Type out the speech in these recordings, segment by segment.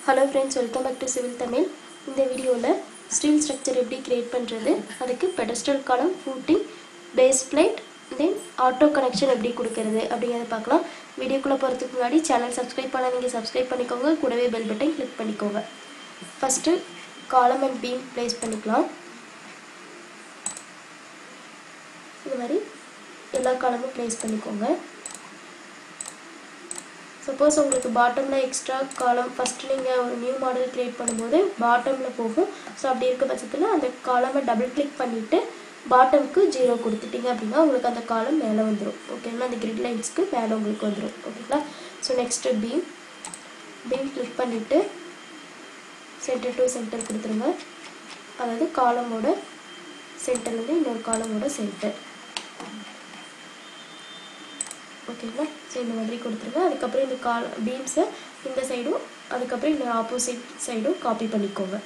hello friends welcome back to civil Tamil இந்த வீடியோவில் steel structure எப்படி கிரியேட் பண்ணுறது அதுக்கு pedestal column footing base plate then auto connection எப்படி கொடுக்கறது அப்படிங்கிறத பார்க்கலாம் வீடியோக்குள்ளே போகிறதுக்கு முன்னாடி சேனல் சப்ஸ்கிரைப் பண்ணாதீங்க சப்ஸ்கிரைப் பண்ணிக்கோங்க கூடவே பெல் பட்டன் கிளிக் பண்ணிக்கோங்க first column and beam place பண்ணிக்கலாம் இது மாதிரி எல்லா காலமும் ப்ளேஸ் பண்ணிக்கோங்க சப்போஸ் உங்களுக்கு பாட்டமில் எக்ஸ்ட்ரா காலம் ஃபஸ்ட்டு நீங்கள் ஒரு நியூ மாடல் க்ரியேட் பண்ணும்போது பாட்டமில் போகும் ஸோ அப்படி இருக்க பட்சத்தில் அந்த காலமை டபுள் கிளிக் பண்ணிவிட்டு பாட்டமுக்கு ஜீரோ கொடுத்துட்டீங்க அப்படின்னா உங்களுக்கு அந்த காலம் மேலே வந்துடும் ஓகேங்களா அந்த கிரிட் லைன்ஸ்க்கு மேலே உங்களுக்கு வந்துடும் ஓகேங்களா so next beam beam click பண்ணிவிட்டு சென்டர் டு சென்டர் கொடுத்துருங்க அதாவது காலமோட சென்டர்லேருந்து இன்னொரு காலமோட சென்டர் ஓகேங்களா ஸோ இந்த மாதிரி கொடுத்துருங்க அதுக்கப்புறம் இந்த கால் பீம்ஸை இந்த சைடும் அதுக்கப்புறம் இந்த ஆப்போசிட் சைடும் காப்பி பண்ணிக்கோங்க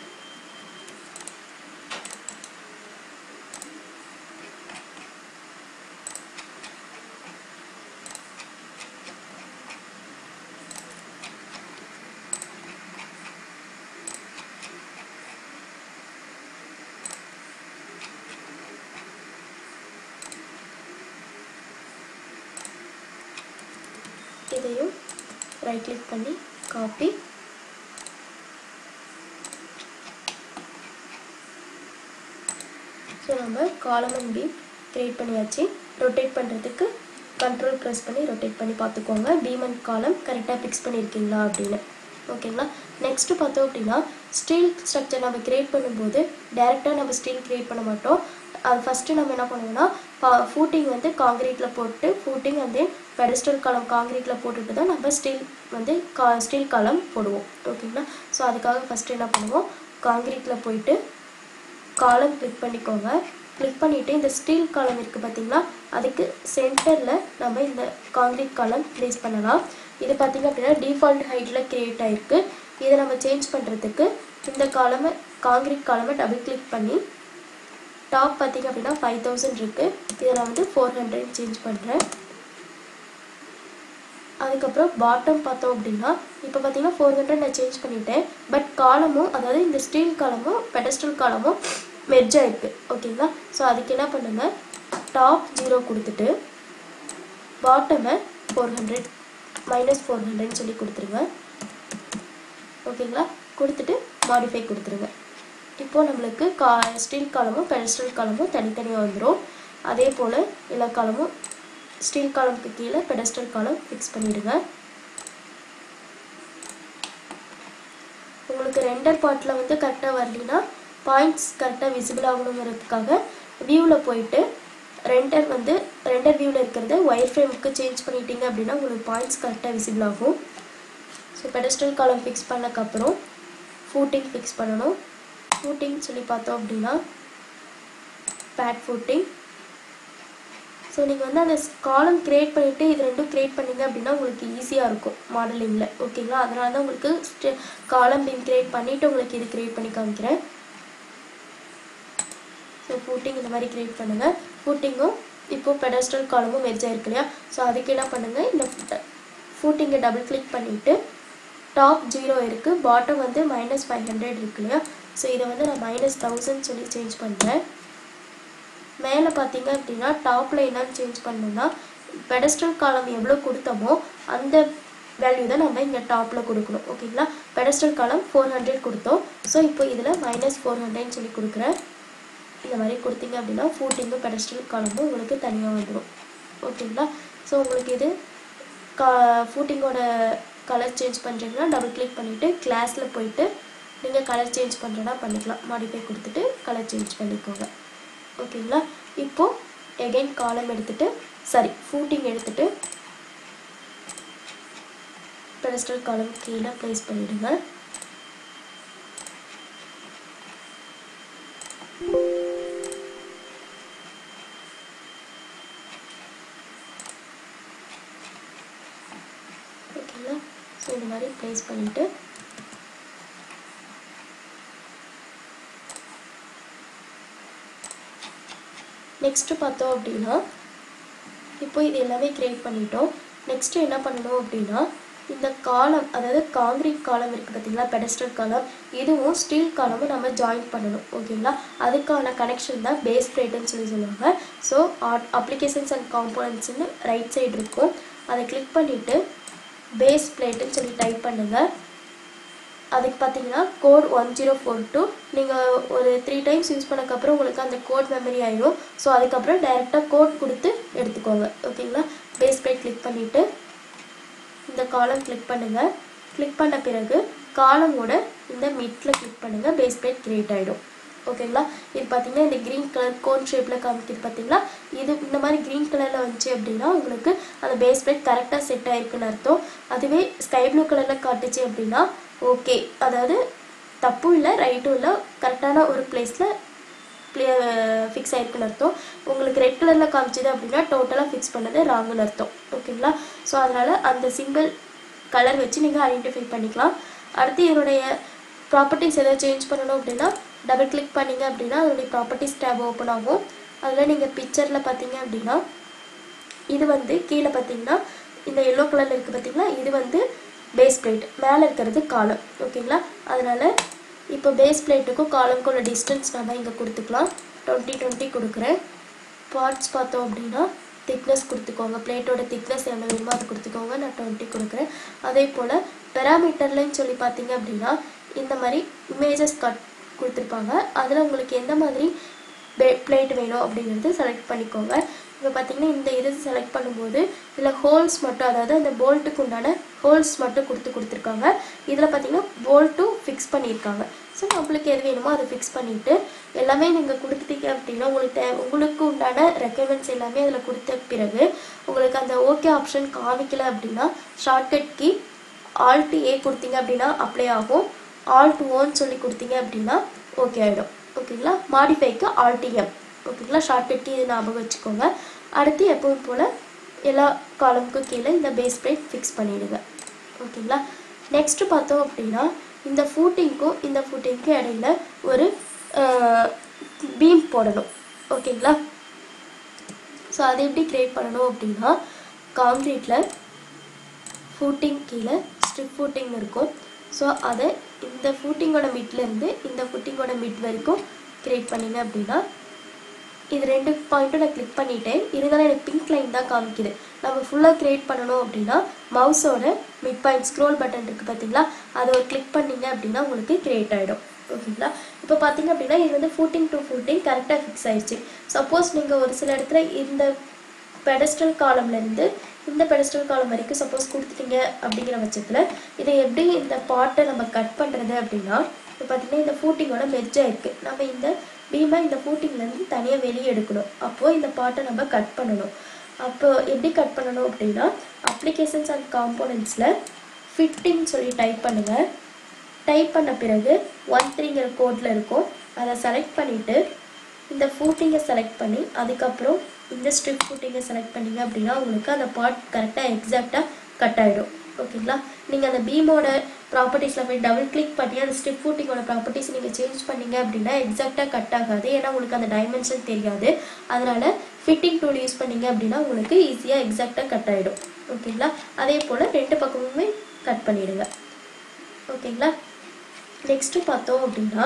இதையும் ரைட் கிளிக் பண்ணி காப்பி ஸோ நம்ம காலம் அண்ட் பீம் க்ரியேட் பண்ணியாச்சு ரொட்டேட் பண்ணுறதுக்கு கண்ட்ரோல் ப்ரெஸ் பண்ணி ரொட்டேட் பண்ணி பார்த்துக்கோங்க பீம் அண்ட் காலம் கரெக்டாக ஃபிக்ஸ் பண்ணியிருக்கீங்களா அப்படின்னு ஓகேங்களா நெக்ஸ்ட்டு பார்த்தோம் அப்படின்னா ஸ்டீல் ஸ்ட்ரக்சர் நம்ம க்ரியேட் பண்ணும்போது டேரெக்டாக நம்ம ஸ்டீல் க்ரியேட் பண்ண மாட்டோம் அது ஃபஸ்ட்டு நம்ம என்ன பண்ணுவோம்னா பா ஃபூட்டிங் வந்து காங்கிரீட்டில் போட்டு ஃபூட்டிங் வந்து பெடஸ்டல் காலம் காங்கிரீட்டில் போட்டுட்டு தான் நம்ம ஸ்டீல் வந்து கா ஸ்டீல் காலம் போடுவோம் ஓகேங்களா ஸோ அதுக்காக ஃபஸ்ட்டு என்ன பண்ணுவோம் காங்கிரீட்டில் போயிட்டு காலம் கிளிக் பண்ணிக்கோங்க கிளிக் பண்ணிவிட்டு இந்த ஸ்டீல் காலம் இருக்குது பார்த்தீங்களா அதுக்கு சென்டரில் நம்ம இந்த காங்கிரீட் காலம் ப்ளேஸ் பண்ணலாம் இது பார்த்திங்க அப்படின்னா டிஃபால்ட் ஹைட்டில் க்ரியேட் ஆகிருக்கு இதை நம்ம சேஞ்ச் பண்ணுறதுக்கு இந்த காலமை காங்கிரீட் காலமை டபுள் கிளிக் பண்ணி டாப் பார்த்திங்க அப்படின்னா ஃபைவ் தௌசண்ட் இருக்குது இதை நான் வந்து ஃபோர் ஹண்ட்ரட் சேஞ்ச் பண்ணுறேன் அதுக்கப்புறம் பாட்டம் பார்த்தோம் அப்படின்னா இப்போ பார்த்தீங்கன்னா ஃபோர் ஹண்ட்ரட் நான் சேஞ்ச் பண்ணிட்டேன் பட் காலமும் அதாவது இந்த ஸ்டீல் காலமும் பெடஸ்டல் காலமும் மெர்ஜ் ஆயிருக்கு ஓகேங்களா ஸோ அதுக்கு என்ன பண்ணுங்கள் டாப் ஜீரோ கொடுத்துட்டு பாட்டமை ஃபோர் ஹண்ட்ரட் மைனஸ் ஃபோர் ஹண்ட்ரட்னு சொல்லி கொடுத்துருங்க ஓகேங்களா கொடுத்துட்டு மாடிஃபை கொடுத்துருங்க இப்போது நம்மளுக்கு கா ஸ்டீல் காலமும் பெடஸ்டல் காலமும் தனித்தனியாக வந்துடும் அதே போல் எல்லா காலமும் ஸ்டீல் காலமுக்கு கீழே பெடஸ்டல் காலம் ஃபிக்ஸ் பண்ணிவிடுங்க உங்களுக்கு ரெண்டர் பார்ட்டில் வந்து கரெக்டாக வரலினா பாயிண்ட்ஸ் கரெக்டாக விசிபிள் ஆகணுங்கிறதுக்காக வியூவில் போயிட்டு ரெண்டர் வந்து ரெண்டர் வியூவில் இருக்கிறத ஒயர் ஃப்ரேமுக்கு சேஞ்ச் பண்ணிட்டீங்க அப்படின்னா உங்களுக்கு பாயிண்ட்ஸ் கரெக்டாக விசிபிள் ஆகும் ஸோ பெடஸ்டல் காலம் ஃபிக்ஸ் பண்ணக்கப்புறம் ஃபூட்டிங் ஃபிக்ஸ் பண்ணணும் ஃபூட்டிங் சொல்லி பார்த்தோம் அப்படின்னா பேட் ஃபூட்டிங் ஸோ நீங்கள் வந்து அந்த காலம் க்ரியேட் பண்ணிவிட்டு இது ரெண்டும் க்ரியேட் பண்ணிங்க அப்படின்னா உங்களுக்கு ஈஸியாக இருக்கும் மாடலிங்கில் ஓகேங்களா அதனால தான் உங்களுக்கு காலம் பீம் க்ரியேட் பண்ணிவிட்டு உங்களுக்கு இது க்ரியேட் பண்ணி காமிக்கிறேன் ஸோ ஃபூட்டிங் இந்த மாதிரி க்ரியேட் பண்ணுங்கள் ஃபூட்டிங்கும் இப்போது பெடஸ்டல் காலமும் மெர்ஜ் ஆயிருக்கு இல்லையா ஸோ அதுக்கு என்ன பண்ணுங்கள் இந்த ஃபூட்டிங்கை டபுள் கிளிக் பண்ணிவிட்டு டாப் ஜீரோ இருக்குது பாட்டம் வந்து மைனஸ் ஃபைவ் ஹண்ட்ரட் இருக்கு இல்லையா ஸோ இதை வந்து நான் மைனஸ் தௌசண்ட் சொல்லி சேஞ்ச் பண்ணுறேன் மேலே பார்த்தீங்க அப்படின்னா டாப்பில் என்னன்னு சேஞ்ச் பண்ணணும்னா பெடஸ்டல் காலம் எவ்வளோ கொடுத்தோமோ அந்த வேல்யூ தான் நம்ம இங்கே டாப்பில் கொடுக்கணும் ஓகேங்களா பெடஸ்டல் காலம் ஃபோர் ஹண்ட்ரட் கொடுத்தோம் ஸோ இப்போ இதில் மைனஸ் ஃபோர் ஹண்ட்ரட்னு சொல்லி கொடுக்குறேன் இந்த மாதிரி கொடுத்தீங்க அப்படின்னா ஃபூட்டிங்கும் பெடஸ்டல் காலமும் உங்களுக்கு தனியாக வந்துடும் ஓகேங்களா ஸோ உங்களுக்கு இது கா ஃபூட்டிங்கோட கலர் சேஞ்ச் பண்ணுறீங்கன்னா டபுள் கிளிக் பண்ணிவிட்டு கிளாஸில் போயிட்டு நீங்கள் கலர் சேஞ்ச் பண்ணுறதா பண்ணிக்கலாம் மாடிஃபை கொடுத்துட்டு கலர் சேஞ்ச் பண்ணிக்கோங்க ஓகேங்களா இப்போது எகைன் காலம் எடுத்துகிட்டு சாரி ஃபூட்டிங் எடுத்துகிட்டு பெடஸ்டல் காலம் கீழே ப்ளேஸ் பண்ணிவிடுங்க ஓகேங்களா ஸோ இந்த மாதிரி ப்ளேஸ் பண்ணிவிட்டு நெக்ஸ்ட்டு பார்த்தோம் அப்படின்னா இப்போ இது எல்லாமே க்ரியேட் பண்ணிட்டோம் நெக்ஸ்ட்டு என்ன பண்ணணும் அப்படின்னா இந்த காலம் அதாவது காங்கிரீட் காலம் இருக்குது பார்த்தீங்களா பெடஸ்டல் காலம் இதுவும் ஸ்டீல் காலமும் நம்ம ஜாயின் பண்ணணும் ஓகேங்களா அதுக்கான கனெக்ஷன் தான் பேஸ் பிளேட்டுன்னு சொல்லி சொல்லுவாங்க ஸோ அப்ளிகேஷன்ஸ் அண்ட் காம்போனன்ட்ஸ்னு ரைட் சைடு இருக்கும் அதை கிளிக் பண்ணிவிட்டு பேஸ் பிளேட்டுன்னு சொல்லி டைப் பண்ணுங்கள் அதுக்கு பார்த்தீங்கன்னா code one zero four two நீங்கள் ஒரு த்ரீ டைம்ஸ் யூஸ் பண்ணக்கப்புறம் உங்களுக்கு அந்த கோட் மெமரி ஆயிடும் ஸோ அதுக்கப்புறம் டைரெக்டாக கோட் கொடுத்து எடுத்துக்கோங்க ஓகேங்களா பேஸ் பிளேட் கிளிக் பண்ணிவிட்டு இந்த காலம் கிளிக் பண்ணுங்கள் கிளிக் பண்ண பிறகு காலமோட இந்த மிட்டில் கிளிக் பண்ணுங்கள் பேஸ் பிளேட் கிரியேட் ஆகிடும் ஓகேங்களா இது பார்த்தீங்கன்னா இந்த க்ரீன் கலர் கோன் ஷேப்பில் காமிக்குது பார்த்தீங்களா இது இந்த மாதிரி க்ரீன் கலரில் வந்துச்சு அப்படின்னா உங்களுக்கு அந்த பேஸ் பிளேட் கரெக்டாக செட் ஆயிருக்குன்னு அர்த்தம் அதுவே ஸ்கை ப்ளூ கலரில் காட்டுச்சு அப்படின்னா ஓகே அதாவது தப்பும் இல்லை ரைட்டும் இல்லை கரெக்டான ஒரு பிளேஸில் ஃபிக்ஸ் ஆயிருக்குன்னு அர்த்தம் உங்களுக்கு ரெட் கலரில் காமிச்சது அப்படின்னா டோட்டலாக ஃபிக்ஸ் பண்ணது ராங்குன்னு அர்த்தம் ஓகேங்களா ஸோ அதனால் அந்த சிங்கிள் கலர் வச்சு நீங்கள் ஐடென்டிஃபை பண்ணிக்கலாம் அடுத்து இதனுடைய ப்ராப்பர்ட்டிஸ் எதாவது சேஞ்ச் பண்ணணும் அப்படின்னா டபுள் கிளிக் பண்ணீங்க அப்படின்னா அதனுடைய ப்ராப்பர்ட்டிஸ் டேப் ஓப்பன் ஆகும் அதில் நீங்கள் பிக்சரில் பார்த்தீங்க அப்படின்னா இது வந்து கீழே பார்த்தீங்கன்னா இந்த எல்லோ கலரில் இருக்குது பார்த்தீங்களா இது வந்து பேஸ் பிளேட் மேலே இருக்கிறது காலம் ஓகேங்களா அதனால் இப்போ பேஸ் பிளேட்டுக்கும் காலம்க்கும் உள்ள டிஸ்டன்ஸ் நம்ம இங்கே கொடுத்துக்கலாம் டுவெண்ட்டி டுவெண்ட்டி கொடுக்குறேன் பார்ட்ஸ் பார்த்தோம் அப்படின்னா திக்னஸ் கொடுத்துக்கோங்க பிளேட்டோட திக்னஸ் எவ்வளோ வேணுமோ அது கொடுத்துக்கோங்க நான் டுவெண்ட்டி கொடுக்குறேன் அதே போல் பெராமீட்டர்லன்னு சொல்லி பார்த்தீங்க அப்படின்னா இந்த மாதிரி இமேஜஸ் கட் கொடுத்துருப்பாங்க அதில் உங்களுக்கு எந்த மாதிரி பிளேட் வேணும் அப்படிங்கிறது செலக்ட் பண்ணிக்கோங்க இப்போ பார்த்தீங்கன்னா இந்த இது செலக்ட் பண்ணும்போது இதில் ஹோல்ஸ் மட்டும் அதாவது அந்த போல்ட்டுக்கு உண்டான ஹோல்ஸ் மட்டும் கொடுத்து கொடுத்துருக்காங்க இதில் பார்த்தீங்கன்னா போல்ட்டும் ஃபிக்ஸ் பண்ணியிருக்காங்க ஸோ நம்மளுக்கு எது வேணுமோ அதை ஃபிக்ஸ் பண்ணிவிட்டு எல்லாமே நீங்கள் கொடுத்துட்டீங்க அப்படின்னா உங்களுக்கு தே உங்களுக்கு உண்டான ரெக்குயர்மெண்ட்ஸ் எல்லாமே அதில் கொடுத்த பிறகு உங்களுக்கு அந்த ஓகே ஆப்ஷன் காமிக்கல அப்படின்னா ஷார்ட்கட் கீ ஆல்ட் ஏ கொடுத்தீங்க அப்படின்னா அப்ளை ஆகும் ஆல்ட் ஓன்னு சொல்லி கொடுத்தீங்க அப்படின்னா ஓகே ஆகிடும் ஓகேங்களா மாடிஃபைக்கு ஆல்டிஎம் ஓகேங்களா ஷார்ட்கட் கீ ஞாபகம் வச்சுக்கோங்க அடுத்து எப்பவும் போல் எல்லா காலமுக்கும் கீழே இந்த பேஸ் பிளேட் ஃபிக்ஸ் பண்ணிவிடுங்க ஓகேங்களா நெக்ஸ்ட் பார்த்தோம் அப்படின்னா இந்த ஃபூட்டிங்க்கும் இந்த ஃபூட்டிங்க்கும் இடையில ஒரு பீம் போடணும் ஓகேங்களா ஸோ அதை எப்படி கிரியேட் பண்ணணும் அப்படின்னா காங்க்ரீட்டில் ஃபூட்டிங் கீழே ஸ்ட்ரிப் ஃபூட்டிங் இருக்கும் ஸோ அதை இந்த ஃபூட்டிங்கோட மிட்லேருந்து இந்த ஃபூட்டிங்கோட மிட் வரைக்கும் கிரியேட் பண்ணிங்க அப்படின்னா இது ரெண்டு பாயிண்ட்டும் நான் கிளிக் பண்ணிட்டேன் இருந்தாலும் எனக்கு பிங்க் லைன் தான் காமிக்குது நம்ம ஃபுல்லாக கிரியேட் பண்ணணும் அப்படின்னா மவுஸோட மிட் பாயிண்ட் ஸ்க்ரோல் பட்டன் இருக்குது பார்த்தீங்களா அதை ஒரு கிளிக் பண்ணீங்க அப்படின்னா உங்களுக்கு கிரியேட் ஆகிடும் ஓகேங்களா இப்போ பார்த்தீங்க அப்படின்னா இது வந்து ஃபூட்டிங் டு ஃபூட்டிங் கரெக்டாக ஃபிக்ஸ் ஆயிடுச்சு சப்போஸ் நீங்கள் ஒரு சில இடத்துல இந்த பெடஸ்டல் காலம்லேருந்து இந்த பெடஸ்டல் காலம் வரைக்கும் சப்போஸ் கொடுத்துட்டீங்க அப்படிங்கிற பட்சத்தில் இதை எப்படி இந்த பாட்டை நம்ம கட் பண்ணுறது அப்படின்னா இப்போ பார்த்தீங்கன்னா இந்த ஃபூட்டிங்கோட மெர்ஜாக இருக்குது நம்ம இந்த பீமை இந்த ஃபூட்டிங்லேருந்து தனியாக வெளியே எடுக்கணும் அப்போது இந்த பாட்டை நம்ம கட் பண்ணணும் அப்போ எப்படி கட் பண்ணணும் அப்படின்னா அப்ளிகேஷன்ஸ் அண்ட் காம்போனன்ட்ஸில் ஃபிட்டிங் சொல்லி டைப் பண்ணுங்கள் டைப் பண்ண பிறகு ஒன் த்ரீங்கிற கோடில் இருக்கும் அதை செலக்ட் பண்ணிவிட்டு இந்த ஃபூட்டிங்கை செலக்ட் பண்ணி அதுக்கப்புறம் இந்த ஸ்ட்ரிப் ஃபூட்டிங்கை செலக்ட் பண்ணீங்க அப்படின்னா உங்களுக்கு அந்த பார்ட் கரெக்டாக எக்ஸாக்டாக கட் ஆகிடும் ஓகேங்களா நீங்கள் அந்த பீமோட ப்ராப்பர்ட்டிஸில் போய் டபுள் கிளிக் பண்ணி அந்த ஸ்ட்ரிப் ஃபூட்டிங்கோட ப்ராப்பர்ட்டிஸ் நீங்கள் சேஞ்ச் பண்ணீங்க அப்படின்னா எக்ஸாக்டாக கட் ஆகாது ஏன்னா உங்களுக்கு அந்த டைமென்ஷன் தெரியாது அதனால் ஃபிட்டிங் டூல் யூஸ் பண்ணீங்க அப்படின்னா உங்களுக்கு ஈஸியாக எக்ஸாக்டாக கட் ஆகிடும் ஓகேங்களா அதே போல் ரெண்டு பக்கமுமே கட் பண்ணிவிடுங்க ஓகேங்களா நெக்ஸ்ட்டு பார்த்தோம் அப்படின்னா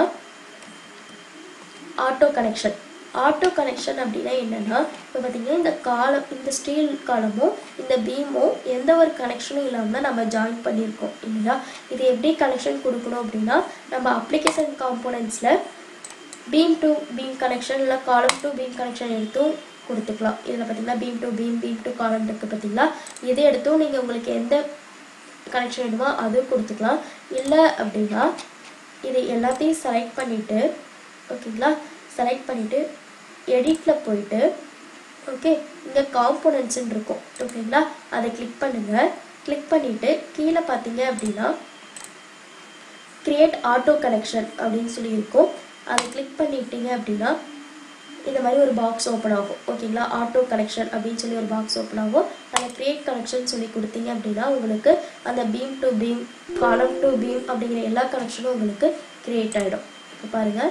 ஆட்டோ கனெக்ஷன் ஆட்டோ கனெக்ஷன் அப்படின்னா என்னென்னா இப்போ பார்த்தீங்கன்னா இந்த காலம் இந்த ஸ்டீல் காலமும் இந்த பீமும் எந்த ஒரு கனெக்ஷனும் இல்லாமல் நம்ம ஜாயின் பண்ணியிருக்கோம் இல்லையா இது எப்படி கனெக்ஷன் கொடுக்கணும் அப்படின்னா நம்ம அப்ளிகேஷன் காம்போனன்ட்ஸில் பீம் டு பீம் கனெக்ஷன் இல்லை காலம் டு பீம் கனெக்ஷன் எடுத்தும் கொடுத்துக்கலாம் இதில் பார்த்தீங்கன்னா beam to beam beam to column இருக்குது பார்த்தீங்களா இதை எடுத்தும் நீங்கள் உங்களுக்கு எந்த கனெக்ஷன் வேணுமோ அதுவும் கொடுத்துக்கலாம் இல்லை அப்படின்னா இது எல்லாத்தையும் செலக்ட் பண்ணிவிட்டு ஓகேங்களா செலக்ட் பண்ணிவிட்டு எடிட்டில் போயிட்டு ஓகே இங்கே காம்போனன்ட்ஸ்ன்னு இருக்கும் ஓகேங்களா அதை கிளிக் பண்ணுங்கள் கிளிக் பண்ணிவிட்டு கீழே பார்த்தீங்க அப்படின்னா கிரியேட் ஆட்டோ கனெக்ஷன் அப்படின்னு சொல்லி இருக்கும் அதை கிளிக் பண்ணிட்டீங்க அப்படின்னா இந்த மாதிரி ஒரு பாக்ஸ் ஓப்பன் ஆகும் ஓகேங்களா ஆட்டோ கனெக்ஷன் அப்படின்னு சொல்லி ஒரு பாக்ஸ் ஓப்பன் ஆகும் அந்த கிரியேட் கனெக்ஷன் சொல்லி கொடுத்தீங்க அப்படின்னா உங்களுக்கு அந்த beam to beam column to beam அப்படிங்கிற எல்லா கனெக்ஷனும் உங்களுக்கு கிரியேட் ஆகிடும் இப்போ பாருங்கள்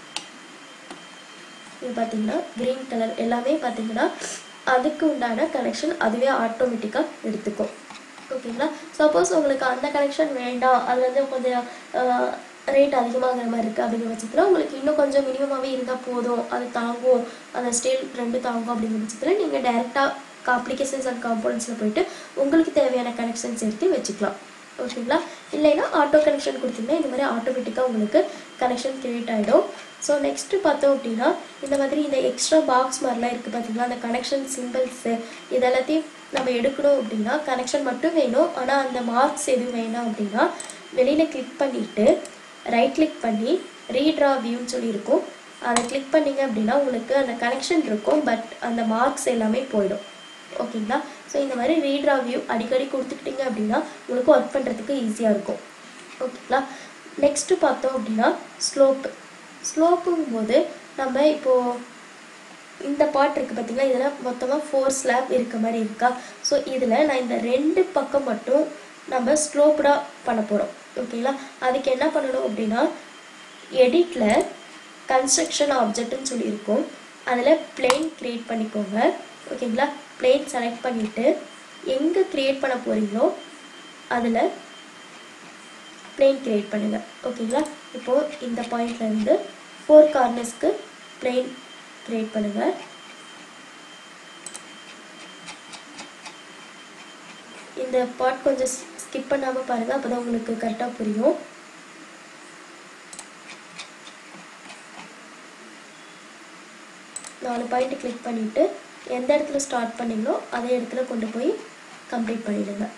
இது பார்த்தீங்கன்னா க்ரீன் கலர் எல்லாமே பார்த்தீங்கன்னா அதுக்கு உண்டான கனெக்ஷன் அதுவே ஆட்டோமேட்டிக்காக எடுத்துக்கும் ஓகேங்களா சப்போஸ் உங்களுக்கு அந்த கனெக்ஷன் வேண்டாம் அது வந்து கொஞ்சம் ரேட் அதிகமாகிற மாதிரி இருக்குது அப்படிங்கிற பட்சத்தில் உங்களுக்கு இன்னும் கொஞ்சம் மினிமமாகவே இருந்தால் போதும் அது தாங்கும் அந்த ஸ்டீல் ரெண்டு தாங்கும் அப்படிங்கிற பட்சத்தில் நீங்கள் டேரெக்டாக அப்ளிகேஷன்ஸ் அண்ட் காம்போனன்ட்ஸில் போயிட்டு உங்களுக்கு தேவையான கனெக்ஷன்ஸ் எடுத்து வச்சுக்கலாம் ஓகேங்களா இல்லைன்னா ஆட்டோ கனெக்ஷன் கொடுத்தீங்கன்னா இந்த மாதிரி ஆட்டோமேட்டிக்காக உங்களுக்கு கனெக்ஷன் கிரியேட் ஆகிடும் ஸோ நெக்ஸ்ட்டு பார்த்தோம் அப்படின்னா இந்த மாதிரி இந்த எக்ஸ்ட்ரா பாக்ஸ் மாதிரிலாம் இருக்குது பார்த்தீங்களா அந்த கனெக்ஷன் சிம்பிள்ஸு இதெல்லாத்தையும் நம்ம எடுக்கணும் அப்படின்னா கனெக்ஷன் மட்டும் வேணும் ஆனால் அந்த மார்க்ஸ் எதுவும் வேணாம் அப்படின்னா வெளியில் கிளிக் பண்ணிவிட்டு ரைட் கிளிக் பண்ணி ரீட்ரா வியூன்னு சொல்லி இருக்கும் அதை கிளிக் பண்ணிங்க அப்படின்னா உங்களுக்கு அந்த கனெக்ஷன் இருக்கும் பட் அந்த மார்க்ஸ் எல்லாமே போயிடும் ஓகேங்களா ஸோ இந்த மாதிரி ரீட்ரா வியூ அடிக்கடி கொடுத்துக்கிட்டிங்க அப்படின்னா உங்களுக்கு ஒர்க் பண்ணுறதுக்கு ஈஸியாக இருக்கும் ஓகேங்களா நெக்ஸ்ட்டு பார்த்தோம் அப்படின்னா ஸ்லோப்பு ஸ்லோப்புங்கும் போது நம்ம இப்போது இந்த பார்ட் இருக்குது பார்த்தீங்களா இதில் மொத்தமாக ஃபோர் ஸ்லாப் இருக்க மாதிரி இருக்கா ஸோ இதில் நான் இந்த ரெண்டு பக்கம் மட்டும் நம்ம ஸ்லோப்டாக பண்ண போகிறோம் ஓகேங்களா அதுக்கு என்ன பண்ணணும் அப்படின்னா எடிட்டில் கன்ஸ்ட்ரக்ஷன் ஆப்ஜெக்ட்னு சொல்லியிருக்கோம் அதில் பிளேன் க்ரியேட் பண்ணிக்கோங்க ஓகேங்களா பிளேன் செலக்ட் பண்ணிவிட்டு எங்கே க்ரியேட் பண்ண போகிறீங்களோ அதில் பிளேன் க்ரியேட் பண்ணுங்கள் ஓகேங்களா இப்போது இந்த பாயிண்ட்லேருந்து ஃபோர் கார்னர்ஸ்க்கு பிளேன் க்ரியேட் பண்ணுங்கள் இந்த பார்ட் கொஞ்சம் ஸ்கிப் பண்ணாமல் பாருங்கள் அப்போ தான் உங்களுக்கு கரெக்டாக புரியும் நாலு பாயிண்ட் கிளிக் பண்ணிவிட்டு எந்த இடத்துல ஸ்டார்ட் பண்ணீங்களோ அதே இடத்துல கொண்டு போய் கம்ப்ளீட் பண்ணிடுங்க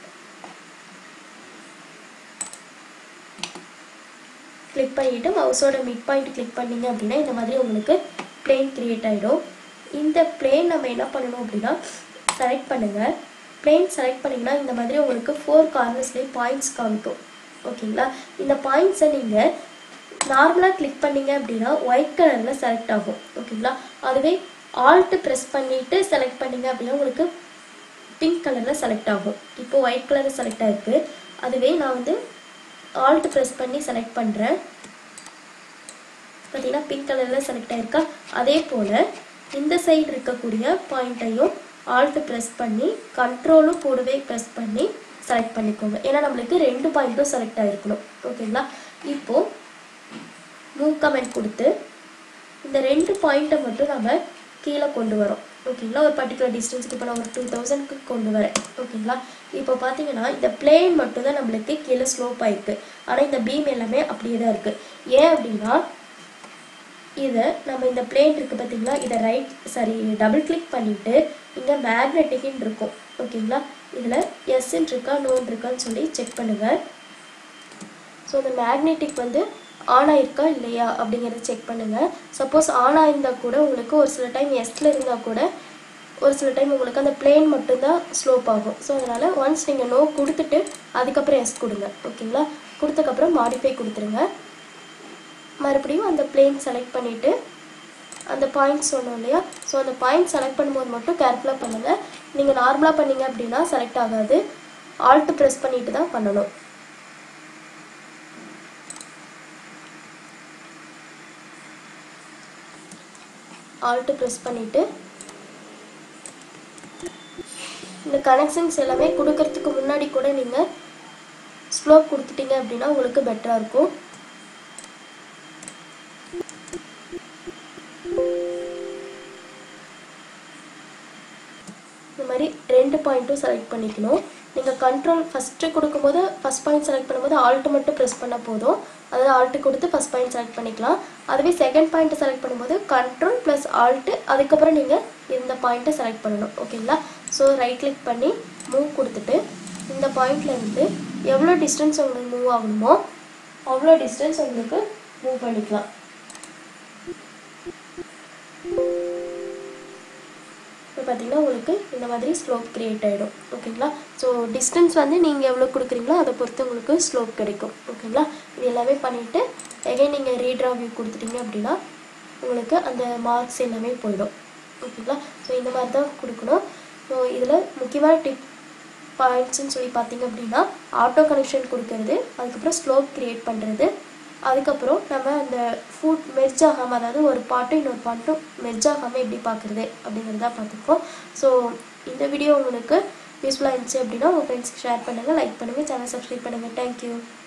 கிளிக் பண்ணிவிட்டு மவுஸோட மிட் பாயிண்ட் கிளிக் பண்ணீங்க அப்படின்னா இந்த மாதிரி உங்களுக்கு பிளேன் கிரியேட் ஆகிடும் இந்த பிளேன் நம்ம என்ன பண்ணணும் அப்படின்னா செலக்ட் பண்ணுங்கள் பிளேன் செலக்ட் பண்ணிங்கன்னா இந்த மாதிரி உங்களுக்கு ஃபோர் கார்னர்ஸ்லேயே பாயிண்ட்ஸ் காமிக்கும் ஓகேங்களா இந்த பாயிண்ட்ஸை நீங்கள் நார்மலாக கிளிக் பண்ணீங்க அப்படின்னா ஒயிட் கலரில் செலக்ட் ஆகும் ஓகேங்களா அதுவே ஆல்ட்டு ப்ரெஸ் பண்ணிவிட்டு செலக்ட் பண்ணீங்க அப்படின்னா உங்களுக்கு பிங்க் கலரில் செலக்ட் ஆகும் இப்போ ஒயிட் கலரில் செலக்ட் ஆகிருக்கு அதுவே நான் வந்து ஆல்ட் ப்ரெஸ் பண்ணி செலக்ட் பண்ணுறேன் பார்த்தீங்கன்னா பிங்க் கலரில் செலக்ட் ஆயிருக்கா அதே போல் இந்த சைடு இருக்கக்கூடிய பாயிண்ட்டையும் ஆல்ட் ப்ரெஸ் பண்ணி கண்ட்ரோலும் கூடவே ப்ரெஸ் பண்ணி செலக்ட் பண்ணிக்கோங்க ஏன்னா நம்மளுக்கு ரெண்டு பாயிண்ட்டும் செலக்ட் ஆகிருக்கணும் ஓகேங்களா இப்போது மூவ் கமெண்ட் கொடுத்து இந்த ரெண்டு பாயிண்ட்டை மட்டும் நம்ம கீழே கொண்டு வரோம் ஓகேங்களா ஒரு பர்டிகுலர் டிஸ்டன்ஸ்க்கு இப்போ நான் ஒரு டூ தௌசண்ட்க்கு கொண்டு வரேன் ஓகேங்களா இப்போ பார்த்தீங்கன்னா இந்த பிளேன் மட்டும்தான் நம்மளுக்கு கீழே ஸ்லோப் ஆயிருக்கு ஆனால் இந்த பீம் எல்லாமே அப்படியே தான் இருக்குது ஏன் அப்படின்னா இதை நம்ம இந்த பிளேன் இருக்குது பார்த்தீங்களா இதை ரைட் சாரி டபுள் கிளிக் பண்ணிவிட்டு இங்கே மேக்னெட்டிக்னு இருக்கும் ஓகேங்களா இதில் எஸ்ன்னு இருக்கா நோன் இருக்கான்னு சொல்லி செக் பண்ணுங்கள் ஸோ இந்த மேக்னெட்டிக் வந்து ஆன் ஆயிருக்கா இல்லையா அப்படிங்கிறத செக் பண்ணுங்கள் சப்போஸ் ஆன் ஆயிருந்தால் கூட உங்களுக்கு ஒரு சில டைம் எஸ்ல இருந்தால் கூட ஒரு சில டைம் உங்களுக்கு அந்த பிளேன் மட்டும்தான் ஸ்லோப் ஆகும் ஸோ அதனால் ஒன்ஸ் நீங்கள் நோ கொடுத்துட்டு அதுக்கப்புறம் எஸ் கொடுங்க ஓகேங்களா கொடுத்தக்கப்புறம் மாடிஃபை கொடுத்துருங்க மறுபடியும் அந்த பிளேன் செலக்ட் பண்ணிவிட்டு அந்த பாயிண்ட்ஸ் சொன்னோம் இல்லையா ஸோ அந்த பாயிண்ட் செலக்ட் பண்ணும்போது மட்டும் கேர்ஃபுல்லாக பண்ணுங்கள் நீங்கள் நார்மலாக பண்ணீங்க அப்படின்னா செலக்ட் ஆகாது ஆல்ட்டு ப்ரெஸ் பண்ணிட்டு தான் பண்ணணும் ஆல்ட்டு ப்ரெஸ் பண்ணிவிட்டு இந்த கனெக்ஷன்ஸ் எல்லாமே கொடுக்கறதுக்கு முன்னாடி கூட நீங்கள் ஸ்லோப் கொடுத்துட்டீங்க அப்படின்னா உங்களுக்கு பெட்டராக இருக்கும் இந்த மாதிரி ரெண்டு பாயிண்ட்டும் செலக்ட் பண்ணிக்கணும் நீங்கள் கண்ட்ரோல் ஃபஸ்ட்டு கொடுக்கும்போது ஃபஸ்ட் பாயிண்ட் செலக்ட் பண்ணும்போது ஆல்ட்டு மட்டும் ப்ரெஸ் பண்ணால் போதும் அதாவது ஆல்ட்டு கொடுத்து ஃபஸ்ட் பாயிண்ட் செலக்ட் பண்ணிக்கலாம் அதுவே செகண்ட் பாயிண்ட்டை செலக்ட் பண்ணும்போது கண்ட்ரோல் ப்ளஸ் ஆல்ட்டு அதுக்கப்புறம் நீங்கள் இந்த பாயிண்ட்டை செலக்ட் பண்ணணும் ஓகேங்களா ஸோ ரைட் கிளிக் பண்ணி மூவ் கொடுத்துட்டு இந்த பாயிண்ட்லேருந்து எவ்வளோ டிஸ்டன்ஸ் உங்களுக்கு மூவ் ஆகணுமோ அவ்வளோ டிஸ்டன்ஸ் உங்களுக்கு மூவ் பண்ணிக்கலாம் இப்போ பார்த்தீங்கன்னா உங்களுக்கு இந்த மாதிரி ஸ்லோப் கிரியேட் ஆகிடும் ஓகேங்களா ஸோ டிஸ்டன்ஸ் வந்து நீங்கள் எவ்வளோ கொடுக்குறீங்களோ அதை பொறுத்து உங்களுக்கு ஸ்லோப் கிடைக்கும் ஓகேங்களா இது எல்லாமே பண்ணிவிட்டு எகைன் நீங்கள் ரீட்ரா வியூ கொடுத்துட்டீங்க அப்படின்னா உங்களுக்கு அந்த மார்க்ஸ் எல்லாமே போயிடும் ஓகேங்களா ஸோ இந்த மாதிரி தான் கொடுக்கணும் ஸோ இதில் முக்கியமான டிப் பாயிண்ட்ஸ்னு சொல்லி பார்த்தீங்க அப்படின்னா ஆட்டோ கனெக்ஷன் கொடுக்கறது அதுக்கப்புறம் ஸ்லோப் கிரியேட் பண்ணுறது அதுக்கப்புறம் நம்ம அந்த ஃபுட் மெர்ஜ் ஆகாமல் அதாவது ஒரு பாட்டும் இன்னொரு பாட்டும் மெர்ஜ் ஆகாமல் எப்படி பார்க்குறது அப்படிங்கிறத பார்த்துருக்கோம் ஸோ இந்த வீடியோ உங்களுக்கு யூஸ்ஃபுல்லாக இருந்துச்சு அப்படின்னா உங்கள் ஃப்ரெண்ட்ஸ்க்கு ஷேர் பண்ணுங்கள் லைக் பண்ணுங்கள் சேனல் சப்ஸ்கிரைப் பண்ணுங்கள் தேங்க்யூ